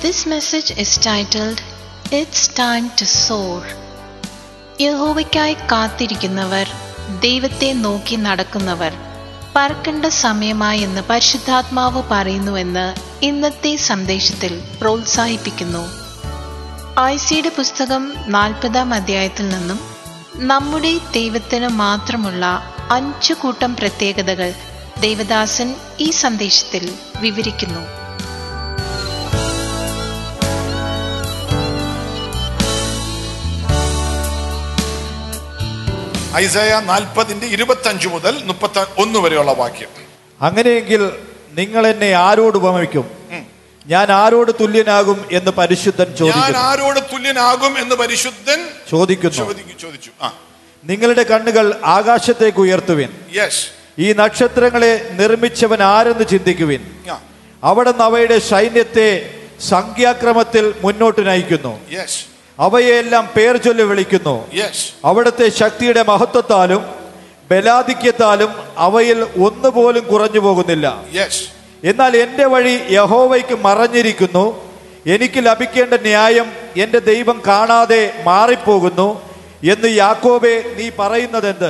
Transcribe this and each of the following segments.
This message is titled It's Time to Soar. യഹോവയ്ക്കായി കാത്തിരിക്കുന്നവർ ദൈവത്തെ നോക്കി നടക്കുന്നവർ പറക്കേണ്ട സമയമായി എന്ന് പരിശുദ്ധാത്മാവ് പറയുന്നുവെന്ന് ഇന്നത്തെ സന്ദേശത്തിൽ പ്രോത്സാഹിപ്പിക്കുന്നു ആയിസിയുടെ പുസ്തകം നാൽപ്പതാം അധ്യായത്തിൽ നിന്നും നമ്മുടെ ദൈവത്തിന് മാത്രമുള്ള അഞ്ചു കൂട്ടം പ്രത്യേകതകൾ ദേവദാസൻ ഈ സന്ദേശത്തിൽ വിവരിക്കുന്നു ഐസയ നാൽപ്പതിന്റെ ഇരുപത്തി അഞ്ച് മുതൽ മുപ്പത്തി ഒന്ന് വരെയുള്ള വാക്യം അങ്ങനെയെങ്കിൽ നിങ്ങൾ എന്നെ ആരോട് ഉപമിക്കും ഞാൻ ആരോട് തുല്യനാകും എന്ന് പരിശുദ്ധൻ ഞാൻ ചോദിക്കുന്നു ആരോട് തുല്യനാകും എന്ന് പരിശുദ്ധൻ ചോദിക്കുന്നു ചോദിക്കു- ചോദിച്ചു ആ നിങ്ങളുടെ കണ്ണുകൾ ആകാശത്തേക്ക് ഉയർത്തുവിൻ യെസ് ഈ നക്ഷത്രങ്ങളെ നിർമ്മിച്ചവൻ ആരെന്ന് ചിന്തിക്കുവിൻ ആ അവിടെ നിന്ന് അവയുടെ സൈന്യത്തെ സംഖ്യാക്രമത്തിൽ മുന്നോട്ട് നയിക്കുന്നു യെസ് അവയെല്ലാം പേർ ചൊല്ലി വിളിക്കുന്നു യെസ് അവിടുത്തെ ശക്തിയുടെ മഹത്വത്താലും ബലാധിക്യത്താലും അവയിൽ ഒന്നുപോലും കുറഞ്ഞു പോകുന്നില്ല യെസ് എന്നാൽ എൻ്റെ വഴി യഹോവയ്ക്ക് മറഞ്ഞിരിക്കുന്നു എനിക്ക് ലഭിക്കേണ്ട ന്യായം എൻ്റെ ദൈവം കാണാതെ മാറിപ്പോകുന്നു എന്ന് യാക്കോബെ നീ പറയുന്നതെന്ത്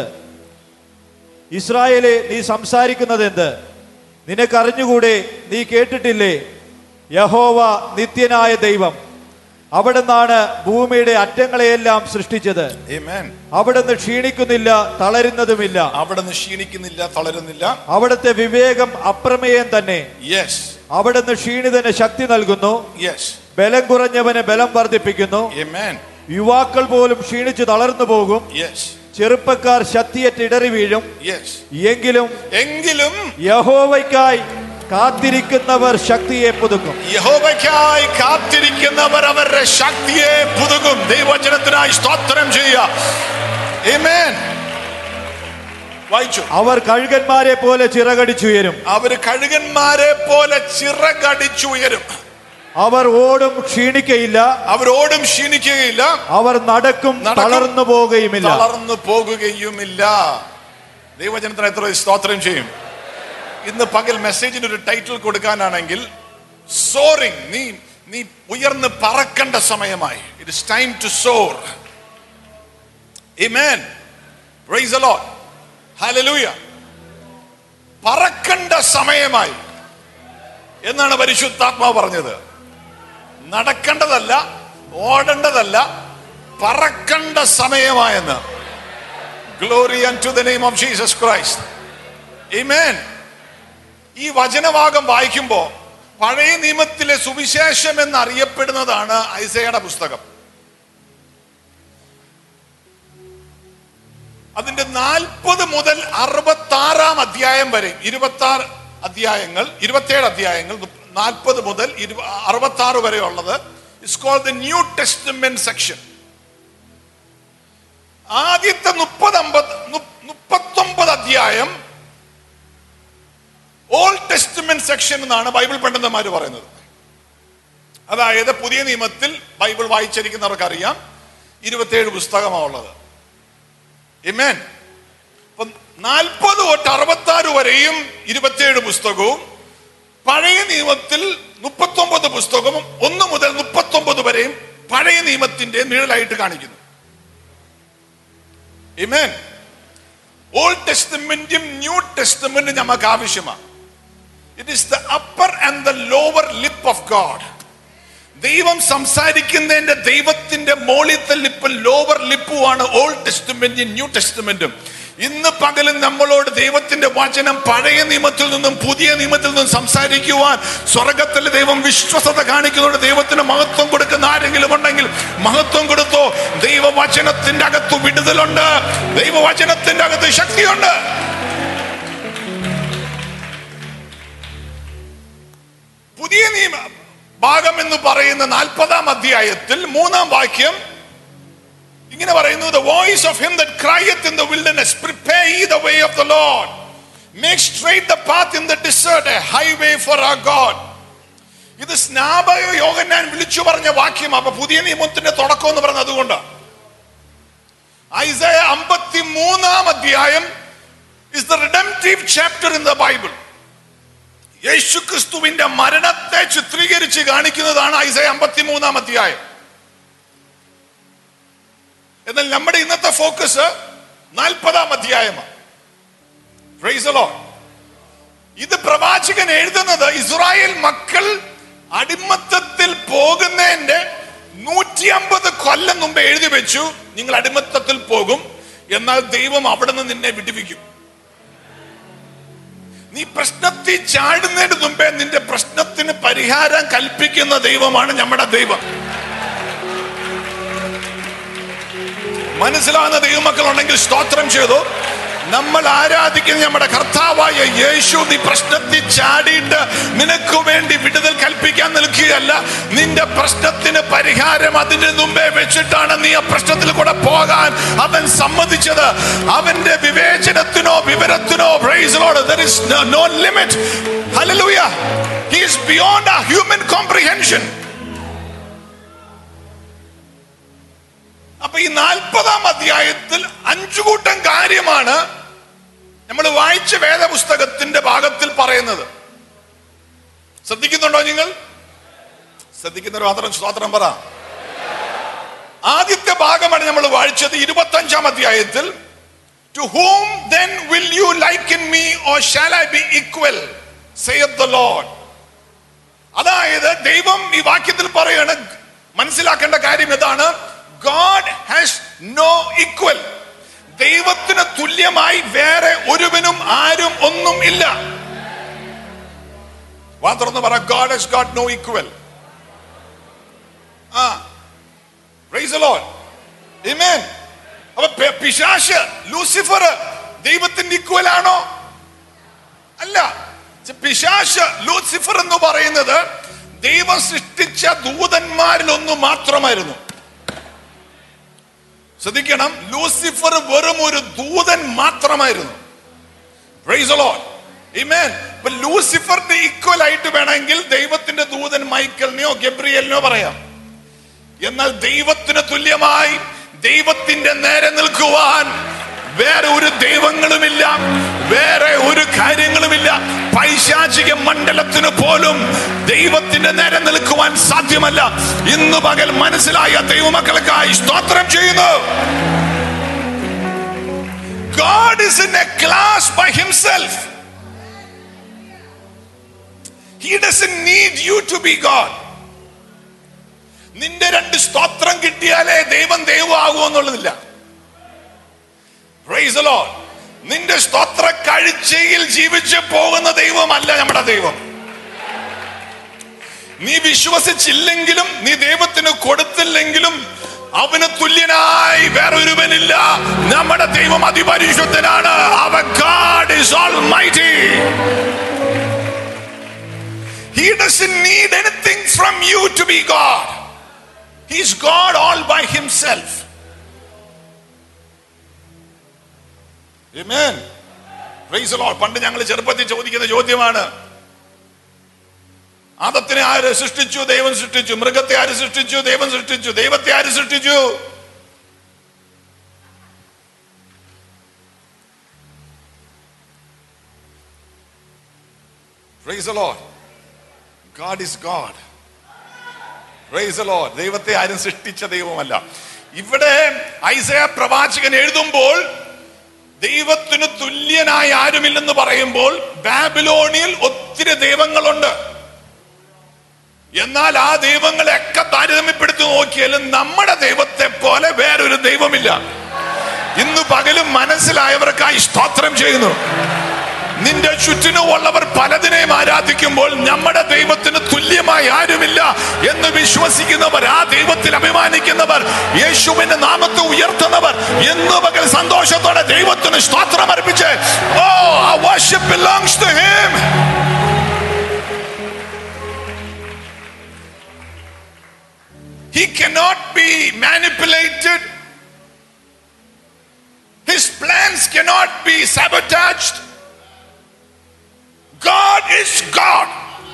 ഇസ്രായേലെ നീ സംസാരിക്കുന്നതെന്ത് നിനക്കറിഞ്ഞുകൂടെ നീ കേട്ടിട്ടില്ലേ യഹോവ നിത്യനായ ദൈവം അവിടുന്നാണ് ഭൂമിയുടെ അറ്റങ്ങളെയെല്ലാം സൃഷ്ടിച്ചത് Amen. അവിടുന്ന് ക്ഷീണിക്കുന്നില്ല തളരുന്നതുമില്ല അവിടെ നിന്ന് ക്ഷീണിക്കുന്നില്ല തളരുന്നില്ല അവിടുത്തെ വിവേകം അപ്രമേയം തന്നെ യെസ് അവിടുന്ന് ക്ഷീണിതന് ശക്തി നൽകുന്നു യെസ് ബലം കുറഞ്ഞവന് ബലം വർദ്ധിപ്പിക്കുന്നു Amen. യുവാക്കൾ പോലും ക്ഷീണിച്ചു തളർന്നു പോകും യെസ് ചെറുപ്പക്കാർ ശക്തിയേറ്റ് ഇടറി വീഴും യെസ് എങ്കിലും എങ്കിലും യഹോവയ്ക്കായി കാത്തിരിക്കുന്നവർ ശക്തിയെ പുതുക്കും യഹോവയ്ക്കായി കാത്തിരിക്കുന്നവർ അവരുടെ ശക്തിയെ പുതുകും ദൈവചനത്തിനായി സ്തോത്രം ചെയ്യുക Amen. വായിച്ചു അവർ കഴുകന്മാരെ പോലെ ചിറകടിച്ചുയരും അവര് കഴുകന്മാരെ പോലെ ചിറകടിച്ചുയരും അവർ ഓടും ക്ഷീണിക്കയില്ല അവരോടും ക്ഷീണിക്കുകയില്ല അവർ നടക്കും നടക്കും, തളർന്നു പോകുകയുമില്ല തളർന്നു പോകുകയുമില്ല ദൈവജനത്തിന് എത്ര സ്തോത്രം ചെയ്യും ഇന്ന് പകൽ മെസ്സേജിന് ഒരു ടൈറ്റിൽ കൊടുക്കാനാണെങ്കിൽ സോറിങ് നീ നീ ഉയർന്ന് പറക്കേണ്ട സമയമായി it is time to soar Amen. Praise the Lord. Hallelujah. പറക്കേണ്ട സമയമായി എന്നാണ് പരിശുദ്ധാത്മാവ് പറഞ്ഞത് നടക്കേണ്ടതല്ല ഓടേണ്ടതല്ല പറക്കേണ്ട സമയമായെന്ന് glory to the name of Jesus Christ Amen. ഈ വചനഭാഗം വായിക്കുമ്പോൾ പഴയ നിയമത്തിലെ സുവിശേഷം എന്നറിയപ്പെടുന്നതാണ് ഐസയുടെ പുസ്തകം അതിന്റെ നാൽപ്പത് മുതൽ അറുപത്തി ആറാം അധ്യായം വരെ ഇരുപത്തി ആറ് അധ്യായങ്ങൾ ഇരുപത്തിയേഴ് അധ്യായങ്ങൾ നാൽപ്പത് മുതൽ അറുപത്തി ആറ് വരെ ഉള്ളത് it's call the new testament section ആദ്യത്തെ മുപ്പത് അമ്പത് മുപ്പത്തൊമ്പത് അധ്യായം ഓൾഡ് ടെസ്റ്റ്മെന്റ് സെക്ഷൻ എന്നാണ് ബൈബിൾ പണ്ഡിതന്മാർ പറയുന്നത് അതായത് പുതിയ നിയമത്തിൽ ബൈബിൾ വായിച്ചിരിക്കുന്നവർക്ക് അറിയാം ഇരുപത്തിയേഴ് പുസ്തകമാണ് ഉള്ളത് Amen. അപ്പം നാൽപ്പത് തൊട്ട് അറുപത്തി ആറ് വരെയും ഇരുപത്തിയേഴ് പുസ്തകവും പഴയ നിയമത്തിൽ മുപ്പത്തൊമ്പത് പുസ്തകവും ഒന്ന് മുതൽ മുപ്പത്തൊമ്പത് വരെയും പഴയ നിയമത്തിന്റെ നിഴലായിട്ട് കാണിക്കുന്നു Amen. ഓൾഡ് ടെസ്റ്റ്മെന്റും ന്യൂ ടെസ്റ്റ്മെന്റും നമുക്ക് ആവശ്യമാണ് it is the upper and the lower lip of God ദൈവം സംസാരിക്കുന്നതിന്റെ ദൈവത്തിന്റെ മോളിത്തെ ലിപ്പും ലോവർ ലിപ്പുമാണ് ഓൾഡ് ടെസ്റ്റ്മെന്റും ന്യൂ ടെസ്റ്റ്മെന്റും ഇന്ന് പകലും നമ്മളോട് ദൈവത്തിന്റെ വചനം പഴയ നിയമത്തിൽ നിന്നും പുതിയ നിയമത്തിൽ നിന്നും സംസാരിക്കുവാൻ സ്വർഗത്തിലെ ദൈവം വിശ്വസത കാണിക്കുന്നതുകൊണ്ട് ദൈവത്തിന് മഹത്വം കൊടുക്കുന്ന ആരെങ്കിലും ഉണ്ടെങ്കിൽ മഹത്വം കൊടുത്തോ ദൈവവചനത്തിന്റെ അകത്ത് വിടുതലുണ്ട് ദൈവവചനത്തിന്റെ അകത്ത് ശക്തിയുണ്ട് പുതിയ നിയമ ഭാഗം എന്ന് പറയുന്ന നാൽപ്പതാം അധ്യായത്തിൽ മൂന്നാം വാക്യം ഇങ്ങനെ പറയുന്നു the voice of him that crieth in the wilderness prepare ye the way of the lord make straight the path in the desert a highway for our god ഇത് സ്നാപക യോഗന്നാൻ വിളിച്ചു പറഞ്ഞ വാക്യം അപ്പൊ പുതിയ നിയമത്തിന്റെ തുടക്കം എന്ന് പറഞ്ഞത് അതുകൊണ്ട് ഐസയ അമ്പത്തി മൂന്നാം അധ്യായം is the redemptive chapter in the Bible യേശുക്രിസ്തുവിന്റെ മരണത്തെ ചിത്രീകരിച്ച് കാണിക്കുന്നതാണ് ഐസയ അമ്പത്തിമൂന്നാം അധ്യായം എന്നാൽ നമ്മുടെ ഇന്നത്തെ ഫോക്കസ് നാൽപ്പതാം അധ്യായമാണ് Praise the Lord. ഇത് പ്രവാചകൻ എഴുതുന്നത് ഇസ്രായേൽ മക്കൾ അടിമത്തത്തിൽ പോകുന്നതിന്റെ നൂറ്റി അമ്പത് കൊല്ലം മുമ്പ് എഴുതി വെച്ചു നിങ്ങൾ അടിമത്തത്തിൽ പോകും എന്നാൽ ദൈവം അവിടെ നിന്ന് നിന്നെ വിടുവിക്കും നീ പ്രശ്നത്തിൽ ചാടുന്നതിന് മുമ്പേ നിന്റെ പ്രശ്നത്തിന് പരിഹാരം കൽപ്പിക്കുന്ന ദൈവമാണ് നമ്മുടെ ദൈവം മനസ്സിലാകുന്ന ദൈവമക്കൾ ഉണ്ടെങ്കിൽ സ്തോത്രം ചെയ്തു നമ്മൾ ആരാധിക്കുന്ന നമ്മുടെ കർത്താവായ യേശു നീ പ്രശ്നത്തിൽ ചാടിയിട്ട് നിനക്ക് വേണ്ടി വിടുതൽ കൽപ്പിക്കാൻ നിൽക്കുകയല്ല നിന്റെ പ്രശ്നത്തിന് പരിഹാരം അതിന് മുമ്പേ വെച്ചിട്ടാണ് നീ ആ പ്രശ്നത്തിൽ കൂടെ പോകാൻ അവൻ സമ്മതിച്ചത് അവന്റെ വിവേചനത്തിനോ വിവരത്തിനോ praise the Lord, there is no, no limit hallelujah he is beyond our human comprehension അപ്പൊ ഈ നാൽപ്പതാം അധ്യായത്തിൽ അഞ്ചു കൂട്ടം കാര്യമാണ് നമ്മൾ വായിച്ച വേദപുസ്തകത്തിന്റെ ഭാഗത്തിൽ പറയുന്നത് ശ്രദ്ധിക്കുന്നുണ്ടോ നിങ്ങൾ ശ്രദ്ധിക്കുന്നവർ മാത്രം സ്തോത്രം പറ ആദ്യത്തെ ഭാഗമാണ് നമ്മൾ വായിച്ചത് ഇരുപത്തി അഞ്ചാം അധ്യായത്തിൽ to whom then will you liken me or shall I be equal saith the Lord അതായത് ദൈവം ഈ വാക്യത്തിൽ പറയാണ് മനസ്സിലാക്കേണ്ട കാര്യം ഇതാണ് ഗോഡ് ഹാസ് നോ ഈക്വൽ ദൈവത്തിന് തുല്യമായി വേറെ ഒരുവനും ആരും ഒന്നും ഇല്ല വാ തുറന്ന് പറ God has got no equal ah praise the Lord amen അപ്പൊ പെ- പിശാശ് ലൂസിഫർ ദൈവത്തിന്റെ ഈക്വൽ ആണോ അല്ല പിശാശ് ലൂസിഫർ എന്ന് പറയുന്നത് ദൈവം സൃഷ്ടിച്ച ദൂതന്മാരിൽ ഒന്ന് മാത്രമായിരുന്നു ശ്രദ്ധിക്കണം ലൂസിഫർ വെറും ഒരു ദൂതൻ മാത്രമായിരുന്നു Praise the Lord. Amen. ഇപ്പൊ ലൂസിഫറിന്റെ ഈക്വൽ ആയിട്ട് വേണമെങ്കിൽ ദൈവത്തിന്റെ ദൂതൻ മൈക്കലിനെയോ ഗബ്രിയലിനെയോ പറയാം എന്നാൽ ദൈവത്തിന് തുല്യമായി ദൈവത്തിന്റെ നേരെ നിൽക്കുവാൻ വേറെ ഒരു ദൈവങ്ങളുമില്ല വേറെ ഒരു കാര്യങ്ങളുമില്ല പൈശാചിക മണ്ഡലത്തിന് പോലും ദൈവത്തിന്റെ നേരെ നിൽക്കുവാൻ സാധ്യമല്ല ഇന്ന് പകൽ മനസ്സിലായ ദൈവമക്കൾക്കായി സ്തോത്രം ചെയ്യുന്നു God is in a class by himself. He doesn't need you to be God. നിന്റെ രണ്ട് സ്തോത്രം കിട്ടിയാലേ ദൈവം ദൈവമാകുമോ എന്നുള്ളതില്ല Praise the Lord. നിന്റെ സ്തോത്ര കാഴ്ചയിൽ ജീവിച്ച് പോകുന്ന ദൈവമല്ല നമ്മുടെ ദൈവം നീ വിശ്വസിച്ചില്ലെങ്കിലും നീ ദൈവത്തിന് കൊടുത്തില്ലെങ്കിലും അവന് തുല്യനായി വേറൊരുവനില്ല നമ്മുടെ ദൈവം അതിപരിശുദ്ധനാണ് അവൻ God is almighty. He doesn't need anything from you to be God. He's God all by himself. Amen. Praise the Lord. പണ്ട് ഞങ്ങൾ ചെറുപ്പത്തിൽ ചോദിക്കുന്ന ചോദ്യമാണ് ആദത്തിനെ ആര് സൃഷ്ടിച്ചു ദൈവം സൃഷ്ടിച്ചു മൃഗത്തെ ആര് സൃഷ്ടിച്ചു ദൈവം സൃഷ്ടിച്ചു ദൈവത്തെ ആര് സൃഷ്ടിച്ചു Praise the Lord. God is God. Praise the Lord. ദൈവത്തെ ആരും സൃഷ്ടിച്ച ദൈവമല്ല ഇവിടെ ഐസയ പ്രവാചകൻ എഴുതുമ്പോൾ ദൈവത്തിന് തുല്യനായി ആരുമില്ലെന്ന് പറയുമ്പോൾ ബാബിലോണിയിൽ ഒത്തിരി ദൈവങ്ങളുണ്ട് എന്നാൽ ആ ദൈവങ്ങളെയൊക്കെ താരതമ്യപ്പെടുത്തി നോക്കിയാലും നമ്മുടെ ദൈവത്തെ പോലെ വേറൊരു ദൈവമില്ല ഇന്ന് പകലും മനസ്സിലായവർക്കായി സ്തോത്രം ചെയ്യുന്നു നിന്റെ ചുറ്റിനുമുള്ളവർ പലതിനെയും ആരാധിക്കുമ്പോൾ നമ്മുടെ ദൈവത്തിന് തുല്യമായി ആരുമില്ല എന്ന് വിശ്വസിക്കുന്നവർ ആ ദൈവത്തിൽ അഭിമാനിക്കുന്നവർ യേശുവിന്റെ നാമത്തെ ഉയർത്തുന്നവർ എന്ന് പകൽ സന്തോഷത്തോടെ ദൈവത്തിന് സ്തോത്രം അർപ്പിച്ച് ഓ ആ worship belongs to him He cannot be manipulated. His plans cannot be sabotaged. God is God.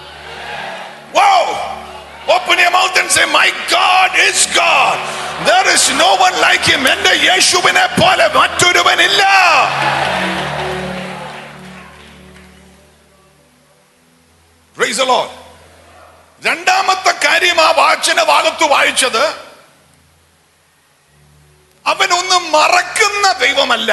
Wow. Open your mouth and say, My God is God. There is no one like him. എന്റെ യേശുവിനെ പോലെ മറ്റൊരുവനില്ല. Praise the Lord. രണ്ടാമത്തെ കാര്യം ആ വാചന ഭാഗത്ത് വായിച്ചത് അവനൊന്നും മറക്കുന്ന ദൈവമല്ല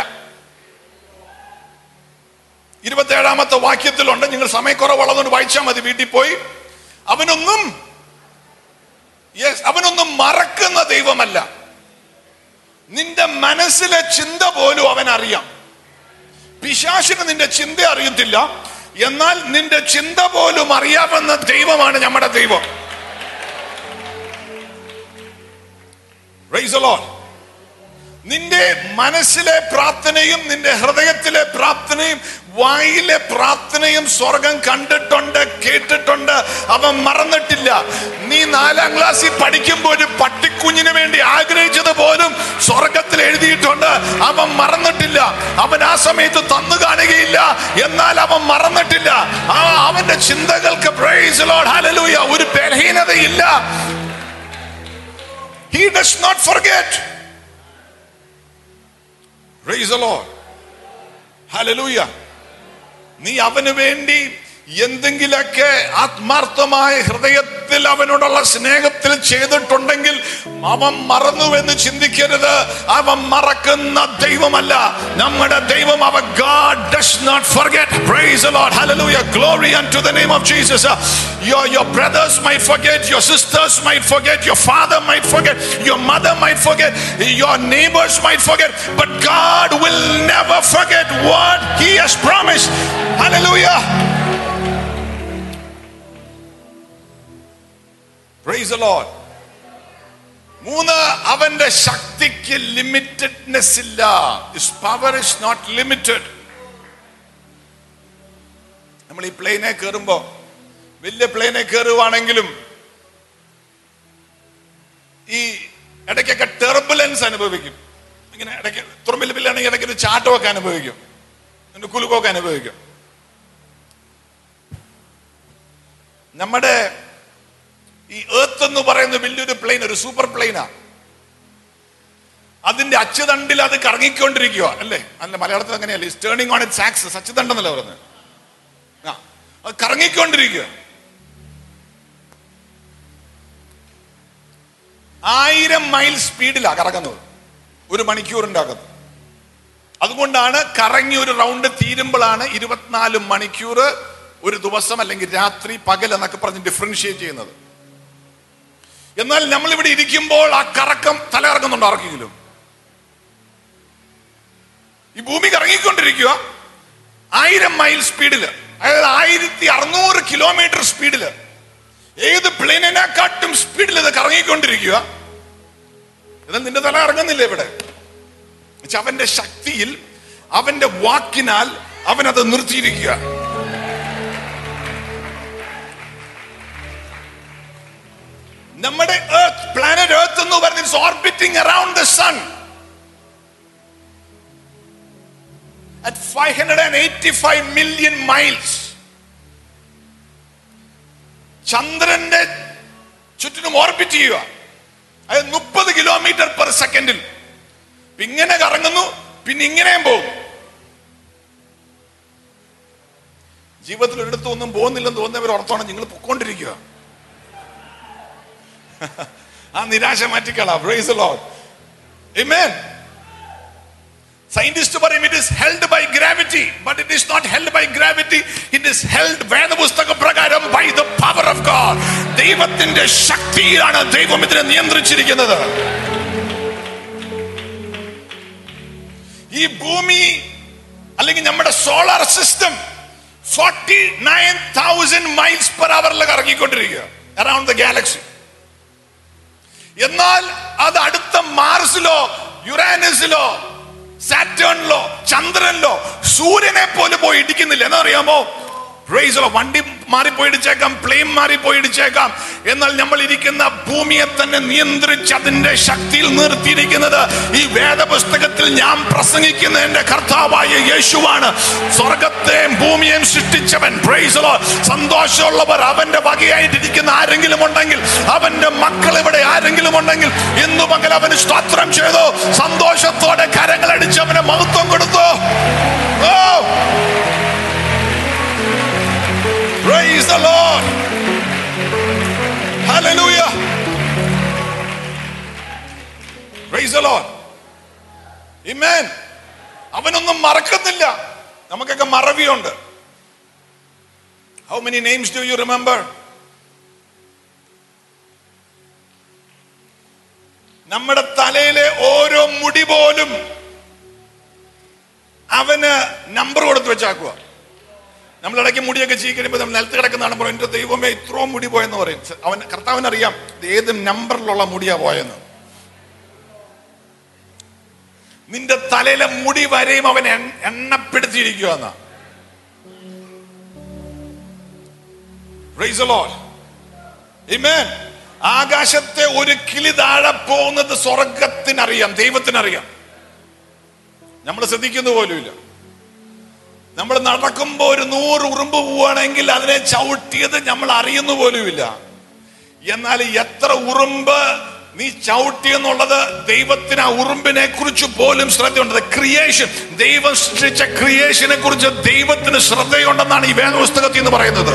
ഇരുപത്തേഴാമത്തെ വാക്യത്തിലുണ്ട് നിങ്ങൾ സമയക്കുറവുള്ളതുകൊണ്ട് വായിച്ചാൽ മതി വീട്ടിൽ പോയി അവനൊന്നും യെസ് അവനൊന്നും മറക്കുന്ന ദൈവമല്ല നിന്റെ മനസ്സിലെ ചിന്ത പോലും അവൻ അറിയാം പിശാശിന് നിന്റെ ചിന്ത അറിയത്തില്ല എന്നാൽ നിന്റെ ചിന്ത പോലും അറിയാവുന്ന ദൈവമാണ് നമ്മുടെ ദൈവം Praise the Lord. നിന്റെ മനസ്സിലെ പ്രാർത്ഥനയും നിന്റെ ഹൃദയത്തിലെ പ്രാർത്ഥനയും വായിലെ പ്രാർത്ഥനയും സ്വർഗം കണ്ടിട്ടുണ്ട് കേട്ടിട്ടുണ്ട് അവൻ മറന്നിട്ടില്ല നീ നാലാം ക്ലാസ്സിൽ പഠിക്കുമ്പോൾ ഒരു പട്ടിക്കുഞ്ഞിന് വേണ്ടി ആഗ്രഹിച്ചത് പോലും സ്വർഗത്തിൽ എഴുതിയിട്ടുണ്ട് അവൻ മറന്നിട്ടില്ല അവൻ ആ സമയത്ത് തന്നു കാണുകയില്ല എന്നാൽ അവൻ മറന്നിട്ടില്ല ആ അവന്റെ ചിന്തകൾക്ക് praise the Lord, hallelujah, ഒരു ബലഹീനതയില്ല He does not forget. Praise the Lord. Hallelujah. നീ അവന് വേണ്ടി എന്തെങ്കിലൊക്കെ ആത്മാർത്ഥമായ ഹൃദയത്തിൽ അവനോടുള്ള സ്നേഹത്തിൽ ചെയ്തിട്ടുണ്ടെങ്കിൽ അവൻ മറന്നുവെന്ന് ചിന്തിക്കരുത് അവൻ മറക്കുന്ന ദൈവമല്ല നമ്മുടെ ദൈവം അവൻ God does not forget praise the Lord hallelujah glory unto the name of Jesus Uh, your your brothers might forget your sisters might forget your father might forget your mother might forget your neighbors might forget but God will never forget what he has promised hallelujah Praise the Lord. മൂന്ന് അവന്റെ ശക്തിക്ക് limitedness ഇല്ല His power is not limited നമ്മൾ ഈ പ്ലെയിനെ കയറുമ്പോ വലിയ പ്ലെയിനെ കയറുവാണെങ്കിലും ഈ ഇടയ്ക്കൊക്കെ ടെർബുലൻസ് അനുഭവിക്കും ഇങ്ങനെ ഇടയ്ക്ക് തുറമ്പിൽ പില്ലാണെങ്കിൽ ഇടയ്ക്ക് ഒരു ചാട്ടമൊക്കെ അനുഭവിക്കും എന്നിട്ട് കുലുക്കമൊക്കെ അനുഭവിക്കും നമ്മുടെ ഈ ഏർത്ത് എന്ന് പറയുന്ന വലിയൊരു പ്ലെയിൻ ഒരു സൂപ്പർ പ്ലെയിനാ അതിന്റെ അച്ചുതണ്ടിൽ അത് കറങ്ങിക്കൊണ്ടിരിക്കുക അല്ലേ അല്ല മലയാളത്തിൽ അങ്ങനെയല്ലേ ടേണിംഗ് ഓൺ ഇറ്റ്സ് ആക്സസ് അച്ചുതണ്ടെന്നല്ലേ പറയുന്നത് ആ അത് കറങ്ങിക്കൊണ്ടിരിക്കുക ആയിരം മൈൽ സ്പീഡിലാ കറങ്ങുന്നത് ഒരു മണിക്കൂറിന്റെ അകത്ത് അതുകൊണ്ടാണ് കറങ്ങി ഒരു റൗണ്ട് തീരുമ്പോഴാണ് ഇരുപത്തിനാല് മണിക്കൂർ ഒരു ദിവസം അല്ലെങ്കിൽ രാത്രി പകൽ എന്നൊക്കെ പറഞ്ഞ് ഡിഫറൻഷിയേറ്റ് ചെയ്യുന്നത് എന്നാൽ നമ്മൾ ഇവിടെ ഇരിക്കുമ്പോൾ ആ കറക്കം തലയിറങ്ങുന്നുണ്ടോ ആർക്കെങ്കിലും ഈ ഭൂമി കറങ്ങിക്കൊണ്ടിരിക്കുക ആയിരം മൈൽ സ്പീഡില് അതായത് ആയിരത്തി അറുന്നൂറ് കിലോമീറ്റർ സ്പീഡില് ഏത് പ്ലെയിനെക്കാട്ടും സ്പീഡിൽ ഇത് കറങ്ങിക്കൊണ്ടിരിക്കുക എന്നാൽ നിന്റെ തല ഇറങ്ങുന്നില്ല ഇവിടെ എന്നുവെച്ചാ അവന്റെ ശക്തിയിൽ അവന്റെ വാക്കിനാൽ അവൻ അത് നിർത്തിയിരിക്കുക നമ്മുടെ എർത്ത് പ്ലാനറ്റ് എർത്ത് എന്ന് പറഞ്ഞ orbiting around the sun at five hundred and eighty five million miles ചന്ദ്രന്റെ ചുറ്റിനും ഓർബിറ്റ് ചെയ്യുക അതായത് മുപ്പത് കിലോമീറ്റർ പെർ സെക്കൻഡിൽ ഇങ്ങനെ കറങ്ങുന്നു പിന്നെ ഇങ്ങനെയും പോകും ജീവിതത്തിൽ ഒരിടത്തും ഒന്നും പോകുന്നില്ലെന്ന് തോന്നുന്നവർ ഓർത്തോണം നിങ്ങൾ പൊക്കോണ്ടിരിക്കുക ആ നിരാശ മാറ്റിക്കളാ പ്രൈസ് ലോഡ് Amen. സയന്റിസ്റ്റ് പറയും it is held by gravity but it is not held by gravity it is held വേദപുസ്തക പ്രകാരം by the power of God ദൈവത്തിന്റെ ശക്തിയിലാണ് ദൈവം ഇതിനെ നിയന്ത്രിച്ചിരിക്കുന്നത് ഈ ഭൂമി അല്ലെങ്കിൽ നമ്മുടെ solar system forty nine thousand miles per അവറിൽ കറങ്ങിക്കൊണ്ടിരിക്കുക അറൌണ്ട് ദ ഗാലക്സി എന്നാൽ അത് അടുത്ത മാർസിലോ യുറാനസിലോ സാറ്റേണിലോ ചന്ദ്രനിലോ സൂര്യനെ പോലും പോയി ഇടിക്കുന്നില്ല എന്നറിയാമോ പ്രൈസോ വണ്ടി മാറിപ്പോയി ഇടിച്ചേക്കാം പ്ലെയിൻ മാറിപ്പോയി ഇടിച്ചേക്കാം എന്നാൽ നമ്മൾ ഇരിക്കുന്ന ഭൂമിയെ തന്നെ നിയന്ത്രിച്ച് അതിന്റെ ശക്തിയിൽ നിർത്തിയിരിക്കുന്നത് ഈ വേദപുസ്തകത്തിൽ ഞാൻ പ്രസംഗിക്കുന്ന എന്റെ കർത്താവായ യേശുവാണ് സ്വർഗത്തെയും ഭൂമിയെയും സൃഷ്ടിച്ചവൻ പ്രൈസലോ സന്തോഷമുള്ളവർ അവന്റെ വകയായിട്ടിരിക്കുന്ന ആരെങ്കിലും ഉണ്ടെങ്കിൽ അവന്റെ മക്കൾ ഇവിടെ ആരെങ്കിലും ഉണ്ടെങ്കിൽ ഇന്നു പകൽ അവന് സ്തോത്രം ചെയ്തു സന്തോഷത്തോടെ കരങ്ങൾ അടിച്ച് അവന് മഹത്വം കൊടുത്തു ഓ Praise the Lord. അവനൊന്നും മറക്കുന്നില്ല നമുക്കൊക്കെ മറവിയുണ്ട് how many names do you remember നമ്മുടെ തലയിലെ ഓരോ മുടി പോലും അവന് നമ്പർ കൊടുത്ത് വെച്ചാക്കുക നമ്മൾ ഇടയ്ക്ക് മുടിയൊക്കെ ചീകരിയുമ്പോൾ നമ്മൾ നിലത്ത് കിടക്കുന്നതാണ് പറയും എന്റെ ദൈവമേ ഇത്രയും മുടി പോയെന്ന് പറയും അവൻ കർത്താവിനറിയാം ഇത് ഏത് നമ്പറിലുള്ള മുടിയാ പോയെന്ന് നിന്റെ തലയിലെ മുടി വരെയും അവൻ എൺ- എണ്ണപ്പെടുത്തിയിരിക്കുക എന്നാ Praise the Lord. Amen. ആകാശത്തെ ഒരു കിളി താഴെ പോകുന്നത് സ്വർഗത്തിനറിയാം ദൈവത്തിനറിയാം നമ്മൾ ശ്രദ്ധിക്കുന്ന പോലുമില്ല നമ്മൾ നടക്കുമ്പോൾ ഒരു നൂറ് ഉറുമ്പ് പോവുകയാണെങ്കിൽ അതിനെ ചവിട്ടിയത് നമ്മൾ അറിയുന്ന പോലുമില്ല എന്നാൽ എത്ര ഉറുമ്പ് നീ ചവിട്ടി എന്നുള്ളത് ദൈവത്തിന് ആ ഉറുമ്പിനെ കുറിച്ച് പോലും ശ്രദ്ധയുണ്ട് ക്രിയേഷൻ ദൈവം സൃഷ്ടിച്ച ക്രിയേഷനെ കുറിച്ച് ദൈവത്തിന് ശ്രദ്ധയുണ്ടെന്നാണ് ഈ വേദപുസ്തകത്തിൽ നിന്ന് പറയുന്നത്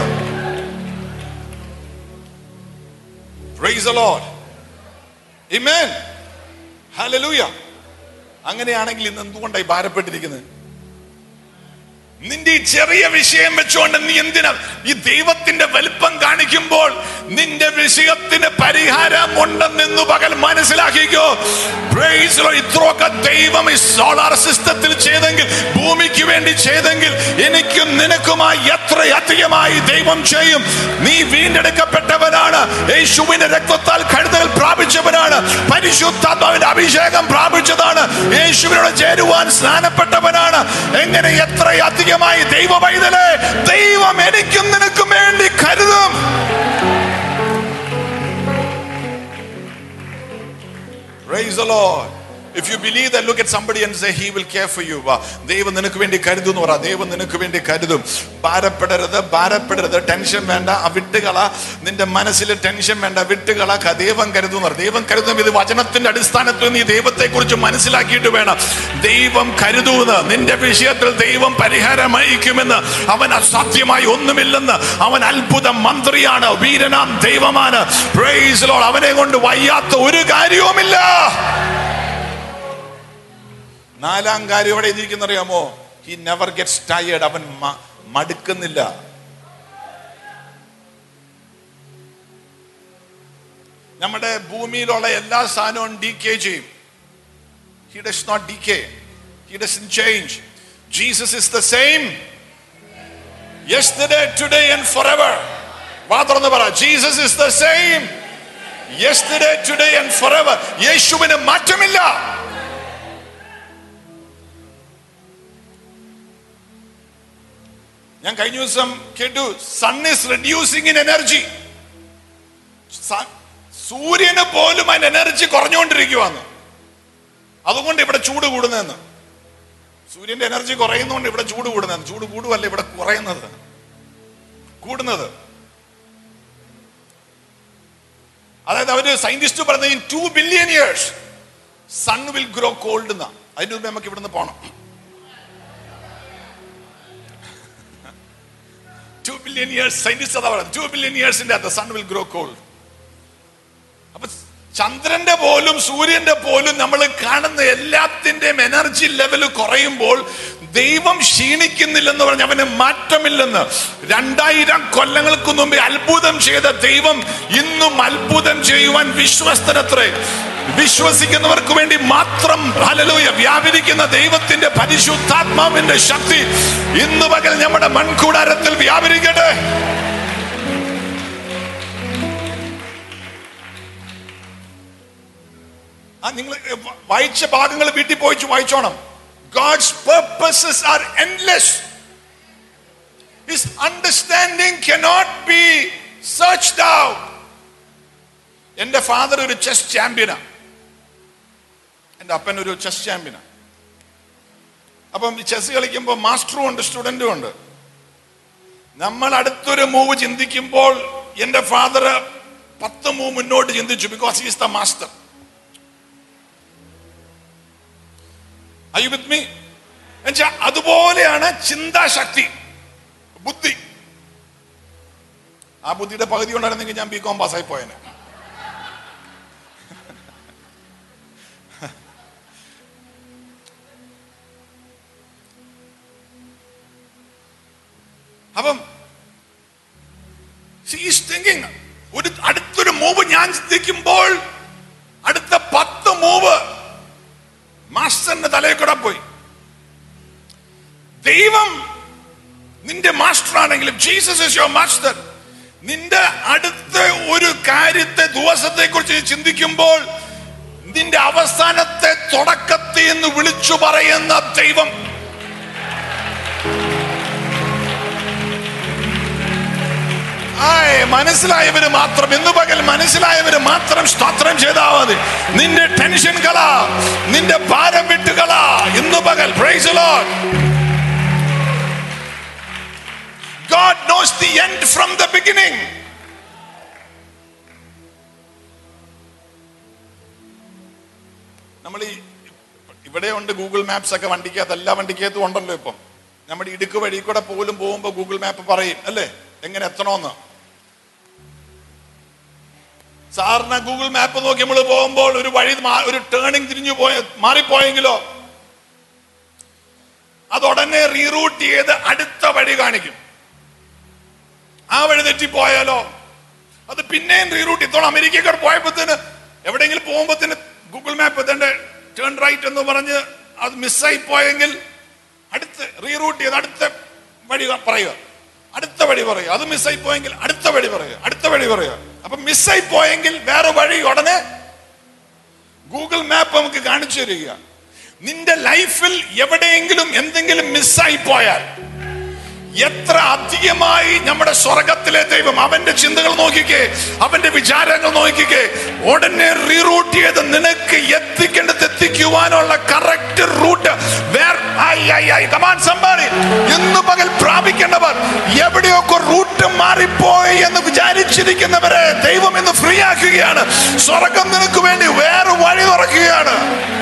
Praise the Lord. Amen. Hallelujah. അങ്ങനെയാണെങ്കിൽ ഇന്ന് എന്തുകൊണ്ടായി ഭാരപ്പെട്ടിരിക്കുന്നത് നിന്റെ ഈ ചെറിയ വിഷയം വെച്ചുകൊണ്ട് നീ എന്തിനാ ഈ ദൈവത്തിന്റെ വലിപ്പം കാണിക്കുമ്പോൾ നിന്റെ വിഷയത്തിന് പരിഹാരം ഉണ്ടെന്ന് പകൽ മനസ്സിലാക്കിക്കോ Praise the Lord. ഇത്രയൊക്കെ ദൈവം ഈ സോളാർ സിസ്റ്റത്തിൽ ചെയ്തെങ്കിൽ ഭൂമിക്ക് വേണ്ടി ചെയ്തെങ്കിൽ എനിക്കും നിനക്കുമായി എത്ര അധികമായി ദൈവം ചെയ്യും നീ വീണ്ടെടുക്കപ്പെട്ടവനാണ് യേശുവിന്റെ രക്തത്താൽ കഴുതൽ പ്രാപിച്ചവനാണ് പരിശുദ്ധാത്മാവിന്റെ അഭിഷേകം പ്രാപിച്ചതാണ് യേശുവിനോട് ചേരുവാൻ സ്നാനപ്പെട്ടവനാണ് എങ്ങനെ എത്ര അധികമായി ദൈവ പൈതലേ ദൈവം എനിക്കും നിനക്കും വേണ്ടി കരുതും Praise the Lord. If you believe that, look at somebody and say, He will care for you. വാ, ദൈവം നിനക്ക് വേണ്ടി കരുതും എന്ന് പറ ദൈവം നിനക്ക് വേണ്ടി കരുതും ഭാരപ്പെടരുത് ഭാരപ്പെടരുത് ടെൻഷൻ വേണ്ട ആ വിട്ടുകള നിന്റെ മനസ്സിൽ ടെൻഷൻ വേണ്ട വിട്ടുകള ക- ദൈവം കരുതും എന്ന് പറ ദൈവം കരുതും ഇത് വചനത്തിന്റെ അടിസ്ഥാനത്തിൽ നീ ദൈവത്തെ കുറിച്ച് മനസ്സിലാക്കിയിട്ട് വേണം ദൈവം കരുതുമെന്ന് നിന്റെ വിഷയത്തിൽ ദൈവം പരിഹാരമയക്കുമെന്ന് അവൻ അസാധ്യമായി ഒന്നുമില്ലെന്ന് അവൻ അത്ഭുത മന്ത്രിയാണ് വീരനാം ദൈവമാണ് Praise the Lord. അവനെ കൊണ്ട് വയ്യാത്ത ഒരു കാര്യവുമില്ല നാലാം കാര്യം എവിടെ എഴുതിയിരിക്കുന്നറിയാമോ ഹി നെവർ ഗെറ്റ്സ് ടയേർഡ് അവൻ മ- മടുക്കുന്നില്ല നമ്മുടെ ഭൂമിയിലുള്ള എല്ലാ സാധനവും ഡി കെ ചെയ്യും he does not decay he does change Jesus is the same yesterday today and forever വാ തുറന്ന് പറ Jesus is the same yesterday today and forever യേശുവിന് മാറ്റമില്ല ഞാൻ കഴിഞ്ഞ ദിവസം കേട്ടു sun is reducing in energy സൂര്യന് പോലും അതിന്റെ എനർജി കുറഞ്ഞുകൊണ്ടിരിക്കുവാന്ന് അതുകൊണ്ട് ഇവിടെ ചൂട് കൂടുന്നതെന്ന് സൂര്യന്റെ എനർജി കുറയുന്നതുകൊണ്ട് ഇവിടെ ചൂട് കൂടുന്നതെന്ന് ചൂട് കൂടുവല്ല ഇവിടെ കുറയുന്നത് കൂടുന്നത് അതായത് അവര് സയന്റിസ്റ്റ് പറഞ്ഞത് in two billion years sun will grow cold എന്നാ അതിന് മുമ്പ് നമുക്ക് ഇവിടുന്ന് പോണം ടു ബില്യൺ ഇയേഴ്സ് സയന്റിസ്റ്റ് അതാ പറയുന്നത് ടു ബില്യൺ ഇയേഴ്സിന്റെ അകത്ത് സൺ വിൽ ഗ്രോ കോൾഡ് അപ്പൊ ചന്ദ്രന്റെ പോലും സൂര്യന്റെ പോലും നമ്മൾ കാണുന്ന എല്ലാത്തിന്റെയും എനർജി ലെവൽ കുറയുമ്പോൾ ദൈവം ക്ഷീണിക്കുന്നില്ലെന്ന് പറഞ്ഞ് അവന് മാറ്റമില്ലെന്ന് രണ്ടായിരം കൊല്ലങ്ങൾക്ക് മുമ്പേ അത്ഭുതം ചെയ്ത ദൈവം ഇന്നും അത്ഭുതം ചെയ്യുവാൻ വിശ്വസ്തനത്രേ വിശ്വസിക്കുന്നവർക്ക് വേണ്ടി മാത്രം ഹലലൂയ വ്യാപരിക്കുന്ന ദൈവത്തിന്റെ പരിശുദ്ധാത്മാവിന്റെ ശക്തി ഇന്ന് പകൽ നമ്മുടെ മൺകൂടാരത്തിൽ വ്യാപരിക്കട്ടെ ആ നിങ്ങൾ വായിച്ച ഭാഗങ്ങൾ വീട്ടിൽ പോയിച്ച് വായിച്ചോണം God's purposes are endless His understanding cannot be searched out. എന്റെ ഫാദർ ഒരു ചെസ് ചാമ്പ്യനാ എന്റെ അപ്പൻ ഒരു ചെസ് ചാമ്പ്യനാ അപ്പം ചെസ് കളിക്കുമ്പോൾ മാസ്റ്ററും ഉണ്ട് സ്റ്റുഡന്റും ഉണ്ട് നമ്മൾ അടുത്തൊരു മൂവ് ചിന്തിക്കുമ്പോൾ എന്റെ ഫാദർ പത്ത് മൂവ് മുന്നോട്ട് ചിന്തിച്ചു because is the master Are you with me? എന്നുവെച്ചാ അതുപോലെയാണ് ചിന്താശക്തി ബുദ്ധി ആ ബുദ്ധിയുടെ പകുതി ഉണ്ടായിരുന്നെങ്കിൽ ഞാൻ ബി കോം പാസ്സായി പോയേനെ അപ്പം ഈസ് തിങ്കിങ് ഒരു അടുത്തൊരു മൂവ് ഞാൻ ചിന്തിക്കുമ്പോൾ അടുത്ത പത്ത് മൂവ് മാസ്റ്ററിന്റെ തലയിൽ കൂടെ പോയി ദൈവം നിന്റെ മാസ്റ്റർ ആണെങ്കിലും ജീസസ് ഇസ് യുവർ മാസ്റ്റർ നിന്റെ അടുത്ത ഒരു കാര്യത്തെ ദിവസത്തെ കുറിച്ച് ചിന്തിക്കുമ്പോൾ നിന്റെ അവസാനത്തെ തുടക്കത്തിൽ നിന്ന് വിളിച്ചു പറയുന്ന ദൈവം ആയ് മനസ്സിലായവര് മാത്രം ഇന്ന് പകൽ മനസ്സിലായവര് മാത്രം സ്തോത്രം ചെയ്താൽ മതി നിന്റെ ടെൻഷൻ കള നിന്റെ ഭാരം വിട്ടുകള ഇന്ന് പകൽ praise Lord God knows the end from the beginning. നമ്മൾ ഈ ഇവിടെ ഉണ്ട് ഗൂഗിൾ മാപ്സ് ഒക്കെ വണ്ടിക്കകത്ത് എല്ലാ വണ്ടിക്കകത്തും ഉണ്ടല്ലോ ഇപ്പം നമ്മുടെ ഇടുക്ക് വഴി കൂടെ പോലും പോകുമ്പോൾ ഗൂഗിൾ മാപ്പ് പറയും അല്ലേ എങ്ങനെ എത്തണമെന്ന് സാറിന് ഗൂഗിൾ മാപ്പ് നോക്കി നമ്മൾ പോകുമ്പോൾ ഒരു വഴി മാ- ഒരു ടേണിംഗ് തിരിഞ്ഞു പോയ മാറിപ്പോയെങ്കിലോ അത് ഉടനെ റീറൂട്ട് ചെയ്ത് അടുത്ത വഴി കാണിക്കും ആ വഴി തെറ്റിപ്പോയാലോ അത് പിന്നെയും റീറൂട്ട് ഇത്തോളം അമേരിക്കക്കാർ പോയപ്പോത്തിന് എവിടെയെങ്കിലും പോകുമ്പോത്തിന് ഗൂഗിൾ മാപ്പ് എത്തേണ്ട ടേൺ റൈറ്റ് എന്ന് പറഞ്ഞ് അത് മിസ്സായി പോയെങ്കിൽ അടുത്ത് റീറൂട്ട് ചെയ്ത് അടുത്ത വഴി പറയുക അടുത്ത വഴി പറയുക അത് മിസ്സായി പോയെങ്കിൽ അടുത്ത വഴി പറയുക അടുത്ത വഴി പറയുക അപ്പൊ മിസ്സായി പോയെങ്കിൽ വേറെ വഴി ഉടനെ ഗൂഗിൾ മാപ്പ് നമുക്ക് കാണിച്ചു തരിക നിന്റെ ലൈഫിൽ എവിടെയെങ്കിലും എന്തെങ്കിലും മിസ്സായി പോയാൽ എത്ര അധികമായി നമ്മുടെ സ്വർഗത്തിലെ ദൈവം അവന്റെ ചിന്തകൾ നോക്കിക്കേ അവന്റെ വിചാരങ്ങൾ നോക്കിക്കേ ഉടനെ റീറൂട്ട് ചെയ്ത് നിനക്ക് എത്തിക്കേണ്ടത് എത്തിക്കുവാനുള്ള കറക്റ്റ് റൂട്ട് സമ്പാദി ഇന്ന് പകൽ പ്രാപിക്കേണ്ടവർ എവിടെയൊക്കെ റൂട്ട് മാറിപ്പോയി എന്ന് വിചാരിച്ചിരിക്കുന്നവരെ ദൈവം ഇന്ന് ഫ്രീ ആക്കുകയാണ് സ്വർഗം നിനക്ക് വേണ്ടി വേറെ വഴി തുറക്കുകയാണ്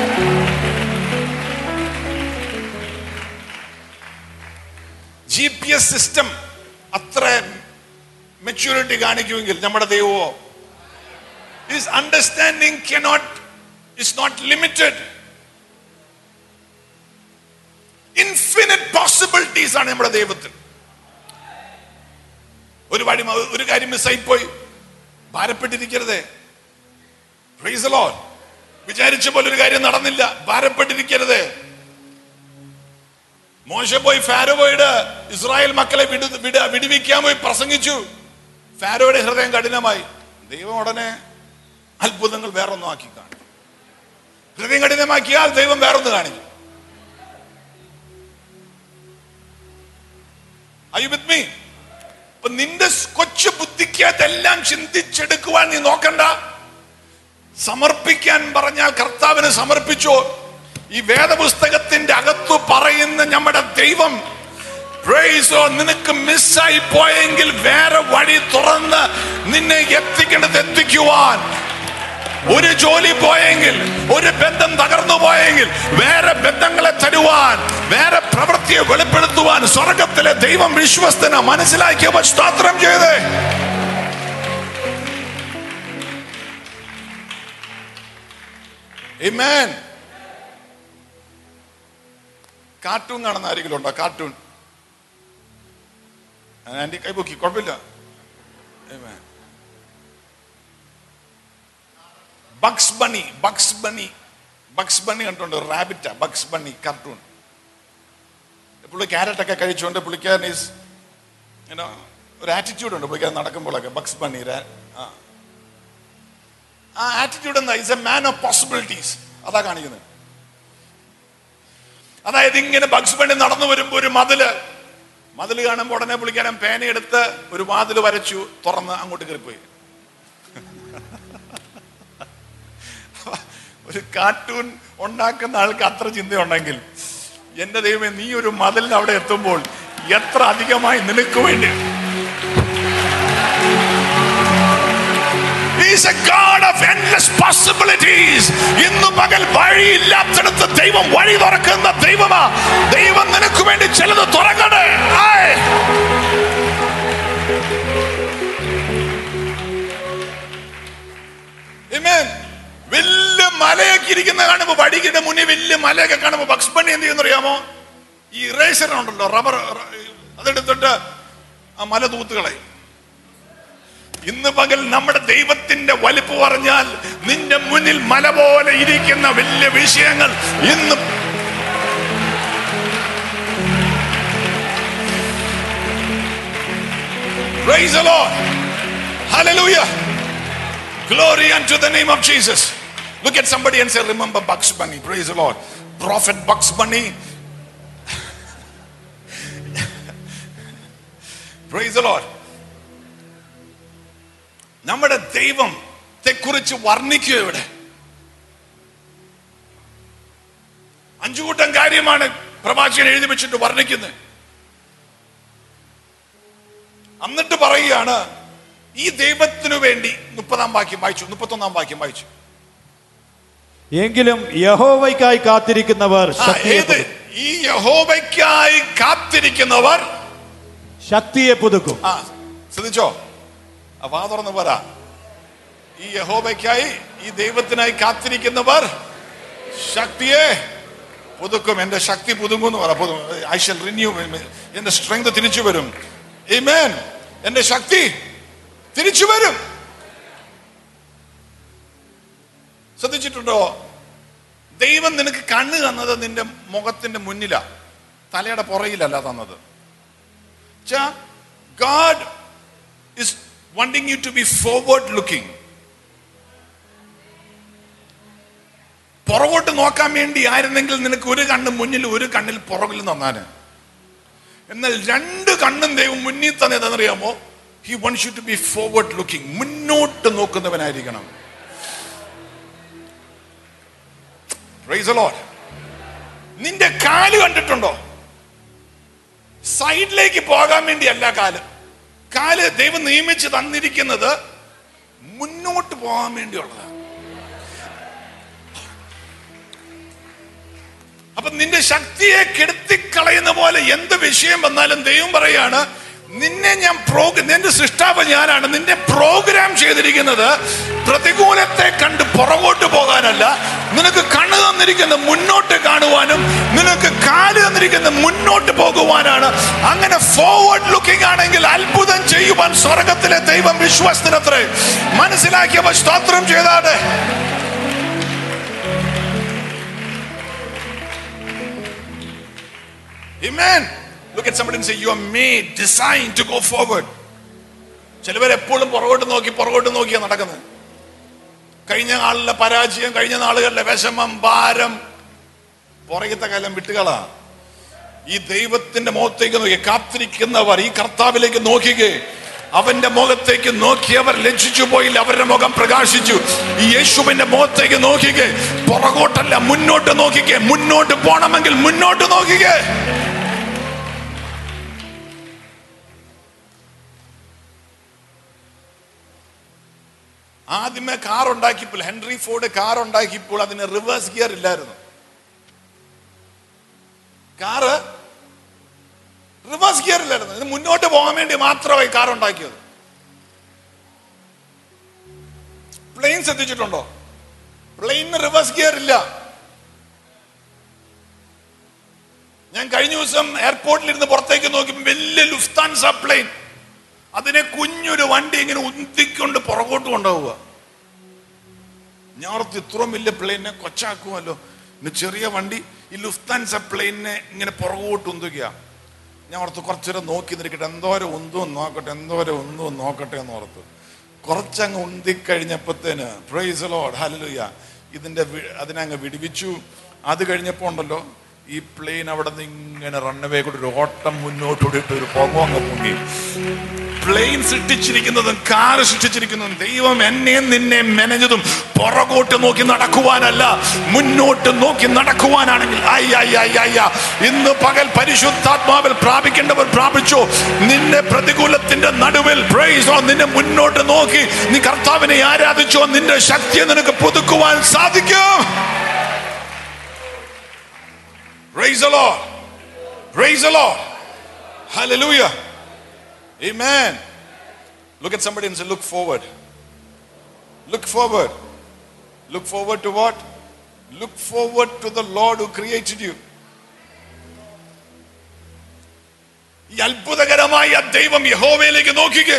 ജി പി എസ് സിസ്റ്റം അത്ര മെച്യൂരിറ്റി കാണിക്കുമെങ്കിൽ നമ്മുടെ ദൈവമോ is understanding cannot is not limited infinite possibilities ആണ് നമ്മുടെ ദൈവത്തിൽ ഒരു വഴി മ- ഒരു കാര്യം മിസ്സായി പോയി ഭാരപ്പെട്ടിരിക്കരുതേ Praise the Lord. വിചാരിച്ച പോലെ ഒരു കാര്യം നടന്നില്ല ഭാരപ്പെട്ടിരിക്കരുതേ മോശ പോയി ഫാരോയുടെ ഇസ്രായേൽ മക്കളെ വിടു വിട വിടുവിക്കാൻ പോയി പ്രസംഗിച്ചു ഫാരോയുടെ ഹൃദയം കഠിനമായി ദൈവം ഉടനെ അത്ഭുതങ്ങൾ വേറൊന്നും ആക്കി കാണിക്കും ഹൃദയം കഠിനമാക്കിയാൽ ദൈവം വേറൊന്ന് കാണിക്കും Are you with me? അപ്പൊ നിന്റെ കൊച്ചു ബുദ്ധിക്കകത്തെല്ലാം ചിന്തിച്ചെടുക്കുവാൻ നീ നോക്കണ്ട സമർപ്പിക്കാൻ പറഞ്ഞാൽ കർത്താവിന് സമർപ്പിച്ചോ ഈ വേദപുസ്തകത്തിന്റെ അകത്തു പറയുന്ന നമ്മുടെ ദൈവം Praise the Lord. നിനക്ക് മിസ്സായി പോയെങ്കിൽ വേറെ വഴി തുറന്ന് നിന്നെ എത്തിക്കേണ്ടത് എത്തിക്കുവാൻ ഒരു ജോലി പോയെങ്കിൽ ഒരു ബന്ധം തകർന്നു പോയെങ്കിൽ വേറെ ബന്ധങ്ങളെ തരുവാൻ വേറെ പ്രവൃത്തിയെ വെളിപ്പെടുത്തുവാൻ സ്വർഗത്തിലെ ദൈവം വിശ്വസ്തന മനസ്സിലാക്കിയവ സ്തോത്രം ചെയ്തേ Amen. കാർട്ടൂൺ കാണുന്ന ആരെങ്കിലും ഉണ്ടോ കാർട്ടൂൺ ആന്റി കൈപൊക്കി കുഴപ്പമില്ല Amen. Bugs Bunny Bugs Bunny Bugs Bunny കണ്ടുണ്ട് റാബിറ്റ ബക്സ് ബണി കാർട്ടൂൺ പുള്ളി ക്യാരറ്റ് ഒക്കെ കഴിച്ചുകൊണ്ട് പുള്ളിക്കാരൻ ഈസ് ഇങ്ങനെ ഒരു ആറ്റിറ്റ്യൂഡ് ഉണ്ട് പുള്ളിക്കാരൻ നടക്കുമ്പോഴൊക്കെ ബക്സ് ബണി ര- ആ ആ ആറ്റിറ്റ്യൂഡ് എന്താ is a man of possibilities അതാ കാണിക്കുന്നത് അതായത് ഇങ്ങനെ ബഗ്സ് ബണി നടന്നു വരുമ്പോ ഒരു മതില് മതില് കാണുമ്പോൾ ഉടനെ പുള്ളിക്കാരൻ പേനയെടുത്ത് ഒരു വാതില് വരച്ചു തുറന്ന് അങ്ങോട്ട് കയറിപ്പോയി ഒരു കാർട്ടൂൺ ഉണ്ടാക്കുന്ന ആൾക്ക് അത്ര ചിന്തയുണ്ടെങ്കിൽ എന്റെ ദൈവമേ നീ ഒരു മതിലിന് അവിടെ എത്തുമ്പോൾ എത്ര അധികമായി നിനക്ക് വേണ്ടി He's a God of endless possibilities. ഇന്ന് പകൽ വഴിയില്ലാത്തടത്ത് ദൈവം വഴി തുറക്കുന്ന ദൈവമാ ദൈവം നിനക്ക് വേണ്ടി ചിലത് തുറക്കണേ ആയ്. Amen. വലിയ മലയൊക്കെ ഇരിക്കുന്ന കാണുമ്പോ വടികിന്റെ മുന്നിൽ വലിയ മലയൊക്കെ കാണുമ്പോ ബക്സ് ബണ്ണി എന്ത് ചെയ്യുന്ന അറിയാമോ ഈ ഇറേസർ ഉണ്ടല്ലോ റബ്ബർ അതെടുത്തിട്ട് ആ മല തൂത്തുകളയും ഇന്ന് പകൽ നമ്മുടെ ദൈവത്തിന്റെ വലിപ്പ് പറഞ്ഞാൽ നിന്റെ മുന്നിൽ മല പോലെ ഇരിക്കുന്ന വലിയ വിഷയങ്ങൾ ഇന്ന് Praise the Lord. Hallelujah. Glory unto the name of Jesus. Look at somebody and say, Remember Bugs Bunny. Praise the Lord. Prophet Bugs Bunny. Praise the Lord. നമ്മുടെ ദൈവത്തെ കുറിച്ച് വർണ്ണിക്കുക ഇവിടെ അഞ്ചു കൂട്ടം കാര്യമാണ് പ്രവാചകൻ എഴുതി വെച്ചിട്ട് വർണ്ണിക്കുന്നത് എന്നിട്ട് പറയുകയാണ് ഈ ദൈവത്തിനു വേണ്ടി മുപ്പതാം വാക്യം വായിച്ചു മുപ്പത്തൊന്നാം വാക്യം വായിച്ചു എങ്കിലും യഹോവയ്ക്കായി കാത്തിരിക്കുന്നവർ ആ, ശക്തിയെ ഏത് പുതുക്കും. ഈ യഹോവയ്ക്കായി കാത്തിരിക്കുന്നവർ ശക്തിയെ പുതുക്കും ആ ശ്രദ്ധിച്ചോ ആ വാ തുറന്ന് പറ ഈ യഹോവയ്ക്കായി ഈ ദൈവത്തിനായി കാത്തിരിക്കുന്നവർ ശക്തിയെ പുതുക്കും എന്റെ ശക്തി പുതുങ്ങും എന്ന് പറ ഐ ഷൽ റിന്യൂ എന്റെ സ്ട്രെങ്ത് തിരിച്ചു വരും Amen. എന്റെ ശക്തി തിരിച്ചു വരും ശ്രദ്ധിച്ചിട്ടുണ്ടോ ദൈവം നിനക്ക് കണ്ണ് തന്നത് നിന്റെ മുഖത്തിന്റെ മുന്നിലാ തലയുടെ പുറകിലല്ല തന്നത് God is wanting you to be forward looking പുറകോട്ട് നോക്കാൻ വേണ്ടി ആയിരുന്നെങ്കിൽ നിനക്ക് ഒരു കണ്ണ് മുന്നിൽ ഒരു കണ്ണിൽ പുറകിൽ നന്നാന് എന്നാൽ രണ്ട് കണ്ണും ദൈവം മുന്നിൽ തന്നെ എന്നറിയാമോ he wants you to be forward looking മുന്നോട്ട് നോക്കുന്നവനായിരിക്കണം Praise the Lord. നിന്റെ കാല് കണ്ടിട്ടുണ്ടോ സൈഡിലേക്ക് പോകാൻ വേണ്ടിയല്ല കാല് കാല് ദൈവം നിയമിച്ച് തന്നിരിക്കുന്നത് മുന്നോട്ട് പോകാൻ വേണ്ടിയുള്ളതാണ് അപ്പൊ നിന്റെ ശക്തിയെ കെടുത്തിക്കളയുന്ന പോലെ എന്ത് വിഷയം വന്നാലും ദൈവം പറയാണ് നിന്നെ ഞാൻ പ്രോഗ്ര നിന്റെ സൃഷ്ടാവ് ഞാനാണ് നിന്നെ പ്രോഗ്രാം ചെയ്തിരിക്കുന്നത് പ്രതികൂലത്തെ കണ്ട് പുറകോട്ട് പോകാനല്ല നിനക്ക് കണ്ണ് തന്നിരിക്കുന്ന മുന്നോട്ട് കാണുവാനും നിനക്ക് കാല് തന്നിരിക്കുന്ന മുന്നോട്ട് പോകുവാനാണ് അങ്ങനെ ഫോർവേഡ് ലുക്കിംഗ് ആണെങ്കിൽ അത്ഭുതം ചെയ്യുവാൻ സ്വർഗത്തിലെ ദൈവം വിശ്വസ്തനത്രേ മനസ്സിലാക്കിയവ സ്തോത്രം ചെയ്താടെ Amen. Look at somebody and say, You are made, designed to go forward. ചിലവർ എപ്പോഴും പുറകോട്ട് നോക്കി പുറകോട്ട് നോക്കിയാ നടക്കുന്നത് കഴിഞ്ഞ നാളിലെ പരാജയം കഴിഞ്ഞ നാളുകളിലെ വിഷമം ഭാരം പുറകത്തെ കാലം വിട്ടുകളാ ഈ ദൈവത്തിന്റെ മുഖത്തേക്ക് നോക്കി കാത്തിരിക്കുന്നവർ ഈ കർത്താവിലേക്ക് നോക്കിക്കേ അവന്റെ മുഖത്തേക്ക് നോക്കിയവർ ലജ്ജിച്ചു പോയില്ല അവരുടെ മുഖം പ്രകാശിച്ചു ഈ യേശുവിന്റെ മുഖത്തേക്ക് നോക്കിക്കേ പുറകോട്ടല്ല മുന്നോട്ട് നോക്കിക്കേ മുന്നോട്ട് പോണമെങ്കിൽ മുന്നോട്ട് നോക്കിക്കേ ആദ്യമേ കാർ ഉണ്ടാക്കിയപ്പോൾ ഹെൻറി ഫോർഡ് കാർ ഉണ്ടാക്കിയപ്പോൾ അതിന് റിവേഴ്സ് ഗിയർ ഇല്ലായിരുന്നു കാറ് റിവേഴ്സ് ഗിയർ ഇല്ലായിരുന്നു ഇത് മുന്നോട്ട് പോകാൻ വേണ്ടി മാത്രമായി കാർ ഉണ്ടാക്കിയത് പ്ലെയിൻ ശ്രദ്ധിച്ചിട്ടുണ്ടോ പ്ലെയിനിന് റിവേഴ്സ് ഗിയർ ഇല്ല ഞാൻ കഴിഞ്ഞ ദിവസം എയർപോർട്ടിൽ ഇരുന്ന് പുറത്തേക്ക് നോക്കി വലിയ ലുഫ്താൻസ പ്ലെയിൻ അതിനെ കുഞ്ഞൊരു വണ്ടി ഇങ്ങനെ ഉന്തിക്കൊണ്ട് പുറകോട്ട് കൊണ്ടുപോവുക ഞാൻ ഓർത്ത് ഇത്രയും വലിയ പ്ലെയിനെ കൊച്ചാക്കുമല്ലോ ഇന്ന് ചെറിയ വണ്ടി ഈ ലുഫ്താൻസ പ്ലെയിനെ ഇങ്ങനെ പുറകോട്ട് ഉന്തുക ഞാൻ ഓർത്ത് കുറച്ചേരം നോക്കി നിൽക്കട്ടെ എന്തോരം ഉന്തും നോക്കട്ടെ എന്തോരം ഉന്തും നോക്കട്ടെ എന്ന് ഓർത്ത് കുറച്ചങ്ങ് ഉന്തിക്കഴിഞ്ഞപ്പോഴത്തേന് പ്രൈസ് ലോഡ് ഹലലുയ ഇതിന്റെ വി- അതിനങ്ങ് വിടിവിച്ചു അത് കഴിഞ്ഞപ്പോൾ ഉണ്ടല്ലോ ഈ പ്ലെയിൻ അവിടെ നിന്ന് ഇങ്ങനെ റണ്ണവേ കൂടെ ഒരു ഓട്ടം മുന്നോട്ടോടിയിട്ട് ഒരു പൊങ്ങോ അങ്ങ് പൊങ്ങി പ്ലെയിൻ സൃഷ്ടിച്ചിരിക്കുന്നതും കാറ് സൃഷ്ടിച്ചിരിക്കുന്നതും ദൈവം എന്നെയും നിന്നെയും മെനഞ്ഞതും പുറകോട്ട് നോക്കി നടക്കുവാനല്ല മുന്നോട്ട് നോക്കി നടക്കുവാനാണെങ്കിൽ അയ്യ അയ്യ അയ്യ അയ്യ ഇന്ന് പകൽ പരിശുദ്ധാത്മാവിൽ പ്രാപിക്കേണ്ടവർ പ്രാപിച്ചു നിന്നെ പ്രതികൂലത്തിന്റെ നടുവിൽ പ്രൈസോ നിന്നെ മുന്നോട്ട് നോക്കി നീ കർത്താവിനെ ആരാധിച്ചോ നിന്റെ ശക്തിയെ നിനക്ക് പുതുക്കുവാൻ സാധിക്കും Praise the Lord. Praise the Lord. Hallelujah. Amen. Look at somebody and say, Look forward. Look forward. Look forward to what? Look forward to the Lord who created you. ഈ അത്ഭുതകരമായ ദൈവം യഹോവയിലേക്ക് നോക്കിക്കേ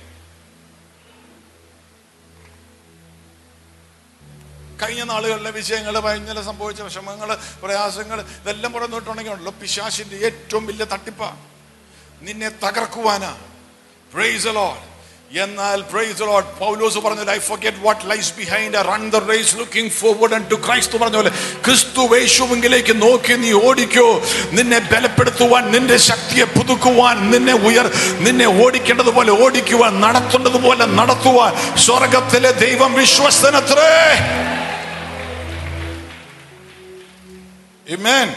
കഴിഞ്ഞ നാളുകളിലെ വിജയങ്ങൾ കഴിഞ്ഞ സംഭവിച്ച വിഷമങ്ങൾ പ്രയാസങ്ങൾ ഇതെല്ലാം പുറന്നിട്ടുണ്ടെങ്കിൽ ഉണ്ടല്ലോ പിശാശിന്റെ ഏറ്റവും വലിയ തട്ടിപ്പ നിന്നെ തകർക്കുവാനാ പ്രൈസ് ലോഡ് എന്നാൽ പ്രൈസ് ലോഡ് പൗലോസ് പറഞ്ഞത് I forget what lies behind run the race looking forward and to Christ പറഞ്ഞ പോലെ ക്രിസ്തു യേശുവിലേക്ക് നോക്കി നീ ഓടിക്കോ നിന്നെ ബലപ്പെടുത്തുവാൻ നിന്റെ ശക്തിയെ പുതുക്കുവാൻ നിന്നെ ഉയർ നിന്നെ ഓടിക്കേണ്ടതുപോലെ ഓടിക്കുവാൻ നടത്തേണ്ടതുപോലെ നടത്തുവാൻ സ്വർഗത്തിലെ ദൈവം വിശ്വസ്തനത്രേ Amen.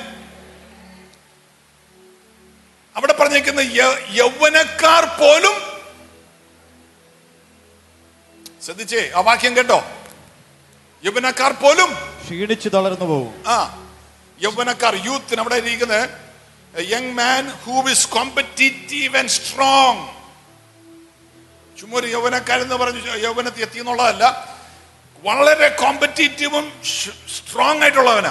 അവിടെ പറഞ്ഞേക്കുന്ന യ- യൗവനക്കാർ പോലും ശ്രദ്ധിച്ചേ ആ വാക്യം കേട്ടോ യൗവനക്കാർ പോലും ക്ഷീണിച്ചു തളർന്നു പോകും ആ യൗവനക്കാർ യൂത്തിന് അവിടെ ഇരിക്കുന്നത് young man who is competitive and strong ചുമ്മാ ഒരു യൗവനക്കാരെന്ന് പറഞ്ഞു യൗവനത്തിൽ എത്തി എന്നുള്ളതല്ല വളരെ കോമ്പറ്റീറ്റീവും സ്ട്രോങ് ആയിട്ടുള്ളവനാ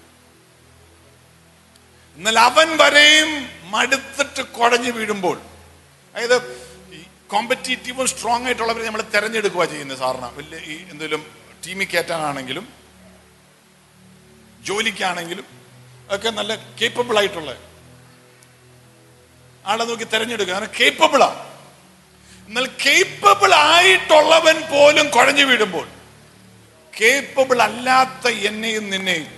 എന്നാൽ അവൻ വരെയും മടുത്തിട്ട് കുഴഞ്ഞു വീഴുമ്പോൾ അതായത് ഈ കോമ്പറ്റീറ്റീവും സ്ട്രോങ് ആയിട്ടുള്ളവരെ നമ്മൾ തെരഞ്ഞെടുക്കുക ചെയ്യുന്നത് സാറിന് വലിയ ഈ എന്തെങ്കിലും ടീമിൽ കയറ്റാനാണെങ്കിലും ജോലിക്കാണെങ്കിലും ഒക്കെ നല്ല കേപ്പബിൾ ആയിട്ടുള്ള ആളെ നോക്കി തെരഞ്ഞെടുക്കുക അങ്ങനെ കേപ്പബിളാ എന്നാൽ കേപ്പബിൾ ആയിട്ടുള്ളവൻ പോലും കുഴഞ്ഞു വീഴുമ്പോൾ കേപ്പബിൾ അല്ലാത്ത എന്നെയും നിന്നെയും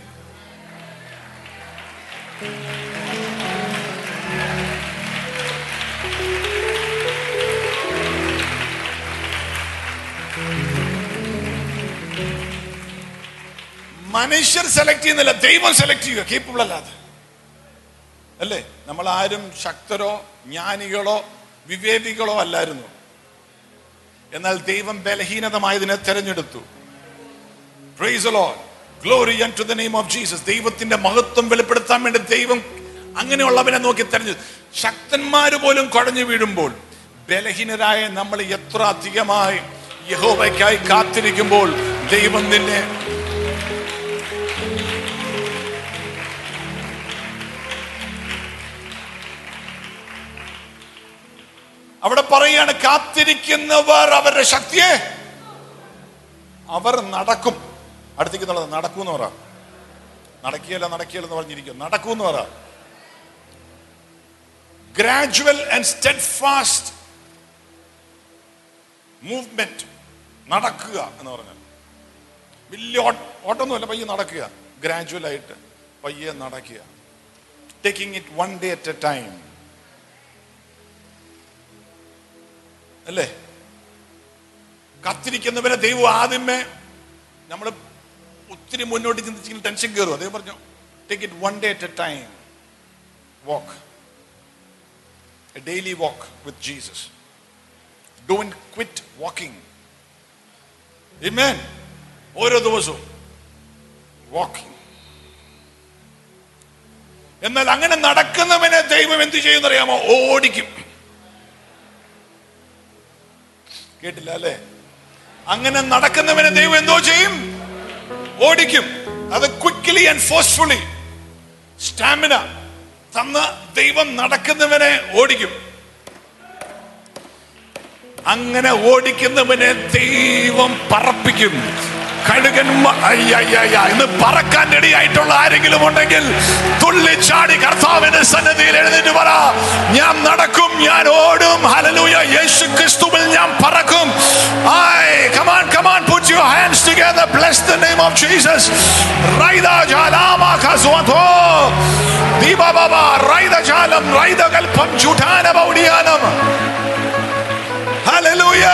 മനുഷ്യർ സെലക്ട് ചെയ്യുന്നില്ല ദൈവം സെലക്ട് ചെയ്യുക കേപ്പബിൾ അല്ലാതെ അല്ലേ നമ്മൾ ആരും ശക്തരോ ജ്ഞാനികളോ വിവേകികളോ അല്ലായിരുന്നു എന്നാൽ ദൈവം ബലഹീനതമായതിനെ തെരഞ്ഞെടുത്തു praise glory to the name of Jesus ദൈവത്തിന്റെ മഹത്വം വെളിപ്പെടുത്താൻ വേണ്ടി ദൈവം അങ്ങനെയുള്ളവനെ നോക്കി തെരഞ്ഞു ശക്തന്മാര് പോലും കുഴഞ്ഞു വീഴുമ്പോൾ ബലഹീനരായ നമ്മൾ എത്ര അധികമായി യഹോവയ്ക്കായി കാത്തിരിക്കുമ്പോൾ ദൈവം നിന്നെ അവിടെ പറയാണ് കാത്തിരിക്കുന്നവർ അവരുടെ ശക്തിയെ അവർ നടക്കും അടുത്തേക്ക് എന്നുള്ളത് നടക്കും എന്ന് പറ നടക്കിയല്ല നടക്കിയല്ല എന്ന് പറഞ്ഞിരിക്കും നടക്കും എന്ന് പറ gradual and steadfast movement നടക്കുക എന്ന് പറഞ്ഞാൽ വലിയ ഓട്ട- ഓട്ടമൊന്നുമല്ല പയ്യെ നടക്കുക ഗ്രാജുവൽ ആയിട്ട് പയ്യെ നടക്കുക taking it one day at a time അല്ലേ കത്തിരിക്കുന്നവനെ ദൈവം ആദ്യമേ നമ്മൾ ഒത്തിരി മുന്നോട്ട് ചിന്തിച്ചെങ്കിൽ ടെൻഷൻ കയറും അതേ പറഞ്ഞു take it one day at a time walk a daily walk with Jesus don't quit walking Amen. ഓരോ ദിവസവും വാക്കിംഗ് എന്നാൽ അങ്ങനെ നടക്കുന്നവനെ ദൈവം എന്ത് ചെയ്യുന്നറിയാമോ ഓടിക്കും കേട്ടില്ല അല്ലേ അങ്ങനെ നടക്കുന്നവനെ ദൈവം എന്തോ ചെയ്യും ഓടിക്കും അത് ക്വിക്ലി ആൻഡ് ഫോഴ്സ്ഫുള്ളി സ്റ്റാമിന തന്ന ദൈവം നടക്കുന്നവനെ ഓടിക്കും അങ്ങനെ ഓടിക്കുന്നവനെ ദൈവം പറപ്പിക്കും കഴുകന്മ അയ്യയ്യ ഇന്ന് പറക്കാൻ റെഡിയായിട്ടുള്ള ആരെങ്കിലും ഉണ്ടെങ്കിൽ തുള്ളിച്ചാടി കർത്താവിന്റെ സന്നദ്ധിയിൽ എഴുന്നേറ്റ് പറ ഞാൻ നടക്കും ഞാൻ ഓടും ഹലലൂയ യേശു ക്രിസ്തുവിൽ ഞാൻ പറക്കും I come on come on put your hands together bless the name of Jesus റൈദ ജാലാമ ഖസ്വതോ ദീപ ബാബ റൈദ ജാലം റൈദ കൽപ്പം ജുഠാന ബൗഡിയാനം Hallelujah.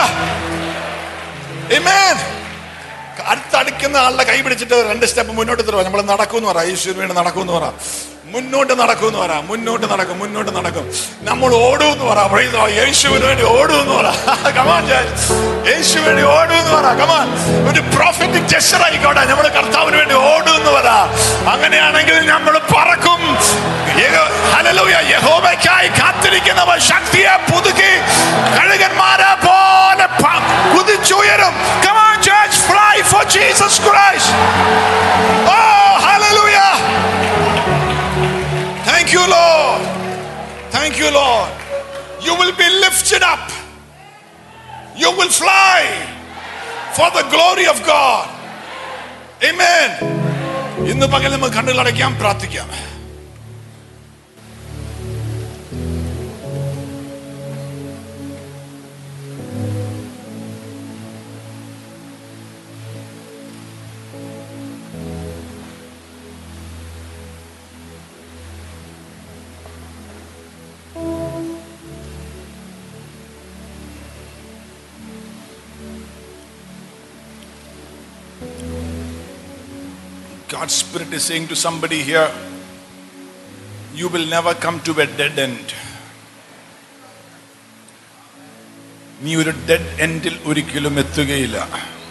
Amen. അടുത്തടുക്കുന്ന ആളുടെ കൈ പിടിച്ചിട്ട് രണ്ട് സ്റ്റെപ്പ് മുന്നോട്ട് തരുക നമ്മൾ നടക്കുമെന്ന് പറ ഈശ്വരന് വേണ്ടി നടക്കുമെന്ന് പറ മുന്നോട്ട് നടക്കുമെന്ന് പറ മുന്നോട്ട് നടക്കും മുന്നോട്ട് നടക്കും നമ്മൾ ഓടുമെന്ന് പറ Praise the Lord. യേശുവിന് വേണ്ടി ഓടുമെന്ന് പറ കമാൻ യേശു വേണ്ടി ഓടുമെന്ന് പറ കമാൻ ഒരു പ്രോഫിറ്റിക് ജസ്റ്റർ ആയിക്കോട്ടെ നമ്മൾ കർത്താവിന് വേണ്ടി ഓടുമെന്ന് പറ അങ്ങനെയാണെങ്കിൽ നമ്മൾ പറക്കും യഹോ- ഹല്ലേലൂയ. യഹോവയ്ക്കായി കാത്തിരിക്കുന്നവർ ശക്തിയെ പുതുക്കി കഴുകന്മാരെ പോലെ പ- കുതിച്ചുയരും Come on, church, fly for Jesus Christ. Oh, hallelujah. Thank you, Lord. Thank you, Lord. You will be lifted up. You will fly for the glory of God. Amen. ഇന്ന് പകൽ നമുക്ക് കണ്ണുകൾ അടയ്ക്കാം പ്രാർത്ഥിക്കാം God's Spirit is saying to somebody here, you will never come to a dead end. നീ ഒരു dead എൻഡിൽ ഒരിക്കലും എത്തുകയില്ല